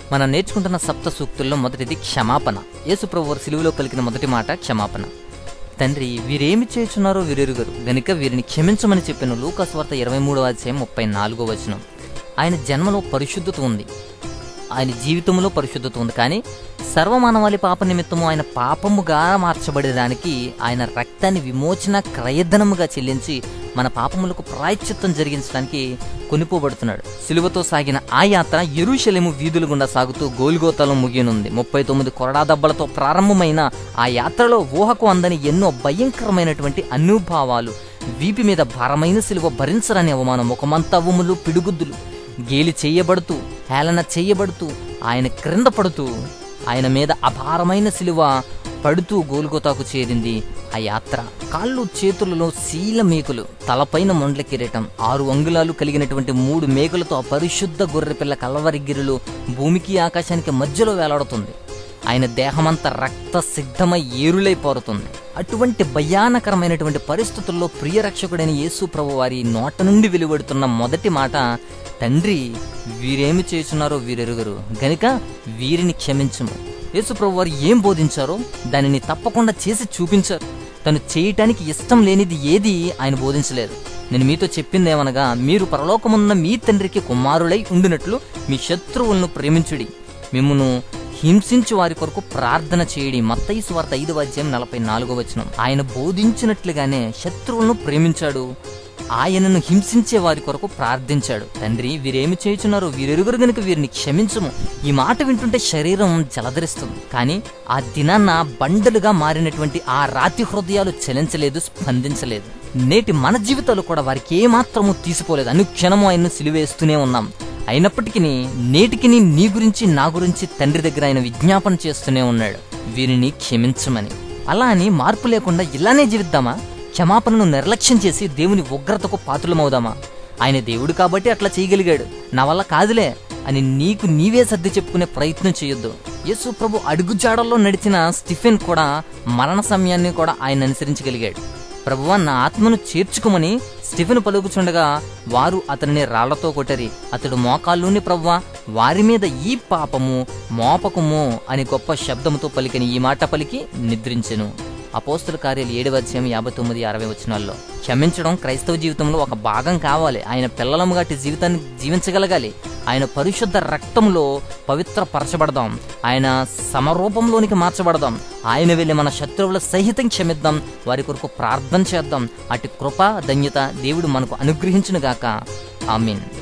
మనం నేర్చుకుంటున్న సప్త సూక్తుల్లో మొదటిది క్షమాపణ యేసుప్రభు వారు సిలువలో పలికిన మొదటి మాట క్షమాపణ తండ్రి వీరేమి చేయుచున్నారో వీరెరుగరు గనుక వీరిని క్షమించమని చెప్పిన లూకాస్ వార్త ఇరవై మూడవ అధ్యాయం ముప్పై నాలుగో వచనం ఆయన జన్మలో పరిశుద్ధత ఉంది ఆయన జీవితంలో పరిశుద్ధత ఉంది కానీ సర్వమానవాళి పాప నిమిత్తము ఆయన పాపముగా మార్చబడేదానికి ఆయన రక్తాన్ని విమోచన క్రయధనముగా చెల్లించి మన పాపములకు ప్రాయశ్చిత్తం జరిగించడానికి కొనిపోబడుతున్నాడు సిలువతో సాగిన ఆ యాత్ర ఎరుషలేము వీధుల గుండా సాగుతూ గోల్గోతలో ముగియనుంది ముప్పై తొమ్మిది కొరడా దెబ్బలతో ప్రారంభమైన ఆ యాత్రలో ఊహకు అందని ఎన్నో భయంకరమైనటువంటి అనుభావాలు వీపి మీద భారమైన సిలువ భరించరని అవమానం ముఖమంతా ఉములు పిడుగుద్దులు గేలి చేయబడుతూ హేళన చేయబడుతూ ఆయన క్రింద పడుతూ ఆయన మీద అపారమైన సిలువ పడుతూ గోల్గోతాకు చేరింది ఆ యాత్ర కాళ్ళు చేతులలో శీల మేకులు తలపైన మొండ్ల కిరీటం ఆరు అంగుళాలు కలిగినటువంటి మూడు మేకులతో ఆ పరిశుద్ధ గొర్రెపిల్ల కలవరిగిరిలో భూమికి ఆకాశానికి మధ్యలో వేలాడుతుంది ఆయన దేహమంతా రక్త సిద్ధమై ఏరులై పారుతుంది అటువంటి భయానకరమైనటువంటి పరిస్థితుల్లో ప్రియ రక్షకుడైన యేసు ప్రభు వారి నోట నుండి వెలువడుతున్న మొదటి మాట తండ్రి వీరేమి చేస్తున్నారో వీరెరుగరు గనుక వీరిని క్షమించుము యేసు ప్రభు వారు ఏం బోధించారో దానిని తప్పకుండా చేసి చూపించారు తను చేయటానికి ఇష్టం లేనిది ఏది ఆయన బోధించలేదు నేను మీతో చెప్పిందేమనగా మీరు పరలోకమున్న మీ తండ్రికి కుమారులై ఉండినట్లు మీ శత్రువులను ప్రేమించుడి మిమ్మును హింసించి వారి కొరకు ప్రార్థన చేయడి మత్తయి వార్త ఐదవ అధ్యాయం నలభై నాలుగో వచనం ఆయన బోధించినట్లుగానే శత్రువులను ప్రేమించాడు ఆయనను హింసించే వారి కొరకు ప్రార్థించాడు తండ్రి వీరేమి చేయుచున్నారు వీరెరుగురు గనుక వీరిని క్షమించము ఈ మాట వింటుంటే శరీరం జలధరిస్తుంది కానీ ఆ దినాన్న బండలుగా మారినటువంటి ఆ రాతి హృదయాలు చలించలేదు స్పందించలేదు నేటి మన జీవితాలు కూడా వారికి ఏమాత్రము తీసిపోలేదు అనుక్షణము ఆయన్ను సిలివేస్తూనే ఉన్నాం అయినప్పటికీ నేటికి నీ గురించి నా గురించి తండ్రి దగ్గర ఆయన విజ్ఞాపన చేస్తూనే ఉన్నాడు వీరిని క్షమించమని అలా అని మార్పు లేకుండా ఇలానే జీవిద్దామా క్షమాపణను నిర్లక్ష్యం చేసి దేవుని ఉగ్రతకు పాత్రలమవుదామా ఆయన దేవుడు కాబట్టి అట్లా చేయగలిగాడు నా వల్ల కాదులే అని నీకు నీవే సర్ది చెప్పుకునే ప్రయత్నం చేయొద్దు యేసు ప్రభు అడుగుజాడల్లో నడిచిన స్టిఫెన్ కూడా మరణ సమయాన్ని కూడా ఆయన అనుసరించగలిగాడు ప్రభువా నా ఆత్మను చేర్చుకోమని స్టిఫెన్ పలుకుచుండగా వారు అతనిని రాళ్లతో కొట్టరి అతడు మోకాళ్ళుని ప్రవ్వా వారి మీద ఈ పాపము మోపకము అని గొప్ప శబ్దముతో పలికిన ఈ మాట పలికి నిద్రించెను అపోస్తుల కార్యాలు ఏడవ అధ్యాయం యాభై తొమ్మిది అరవై వచనాల్లో క్షమించడం క్రైస్తవ జీవితంలో ఒక భాగం కావాలి ఆయన పిల్లలము గట్టి జీవితాన్ని జీవించగలగాలి ఆయన పరిశుద్ధ రక్తంలో పవిత్రపరచబడదాం ఆయన సమరూపంలోనికి మార్చబడదాం ఆయన వెళ్ళి మన శత్రువుల సహితం క్షమిద్దాం వారి కొరకు ప్రార్థన చేద్దాం అటు కృప ధన్యత దేవుడు మనకు అనుగ్రహించునుగాక ఆమీన్